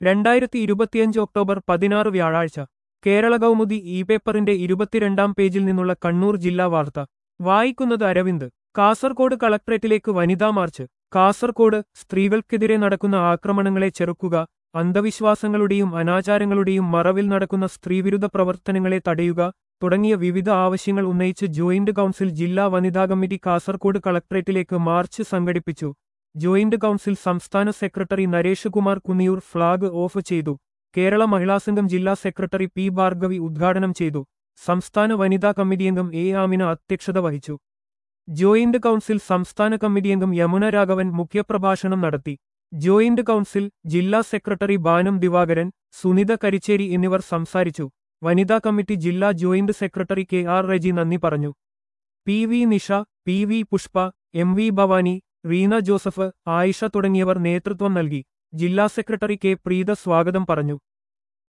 രണ്ടായിരത്തി ഇരുപത്തിയഞ്ച് ഒക്ടോബർ പതിനാറ് വ്യാഴാഴ്ച കേരള കൗമുദി ഇ പേപ്പറിന്റെ ഇരുപത്തിരണ്ടാം പേജിൽ നിന്നുള്ള കണ്ണൂർ ജില്ലാ വാർത്ത വായിക്കുന്നത് അരവിന്ദ് കാസർകോട് കളക്ട്രേറ്റിലേക്ക് വനിതാ മാർച്ച് കാസർകോട് സ്ത്രീകൾക്കെതിരെ നടക്കുന്ന ആക്രമണങ്ങളെ ചെറുക്കുക അന്ധവിശ്വാസങ്ങളുടെയും അനാചാരങ്ങളുടെയും മറവിൽ നടക്കുന്ന സ്ത്രീവിരുദ്ധ പ്രവർത്തനങ്ങളെ തടയുക തുടങ്ങിയ വിവിധ ആവശ്യങ്ങൾ ഉന്നയിച്ച് ജോയിന്റ് കൗൺസിൽ ജില്ലാ വനിതാ കമ്മിറ്റി കാസർകോട് കളക്ട്രേറ്റിലേക്ക് മാർച്ച് സംഘടിപ്പിച്ചു ജോയിന്റ് കൗൺസിൽ സംസ്ഥാന secretary Naresh Kumar Kunniyoor flag off ചെയ്തു കേരള മഹിളാസംഘം ജില്ലാ സെക്രട്ടറി പി ഭാർഗവി ഉദ്ഘാടനം ചെയ്തു സംസ്ഥാന വനിതാ കമ്മിറ്റി അംഗം എ ആമിന അധ്യക്ഷത വഹിച്ചു ജോയിന്റ് കൗൺസിൽ സംസ്ഥാന കമ്മിറ്റി അംഗം യമുന രാഘവൻ മുഖ്യപ്രഭാഷണം നടത്തി ജോയിന്റ് കൗൺസിൽ ജില്ലാ സെക്രട്ടറി ബാനം ദിവാകരൻ സുനിത കരിച്ചേരി എന്നിവർ സംസാരിച്ചു വനിതാ കമ്മിറ്റി ജില്ലാ joint secretary K R Reji നന്ദി പറഞ്ഞു P V Nisha P V Pushpa M V Bhavani Reena Joseph Ayisha തുടങ്ങിയവർ നേതൃത്വം നൽകി ജില്ലാ സെക്രട്ടറി കെ പ്രീത സ്വാഗതം പറഞ്ഞു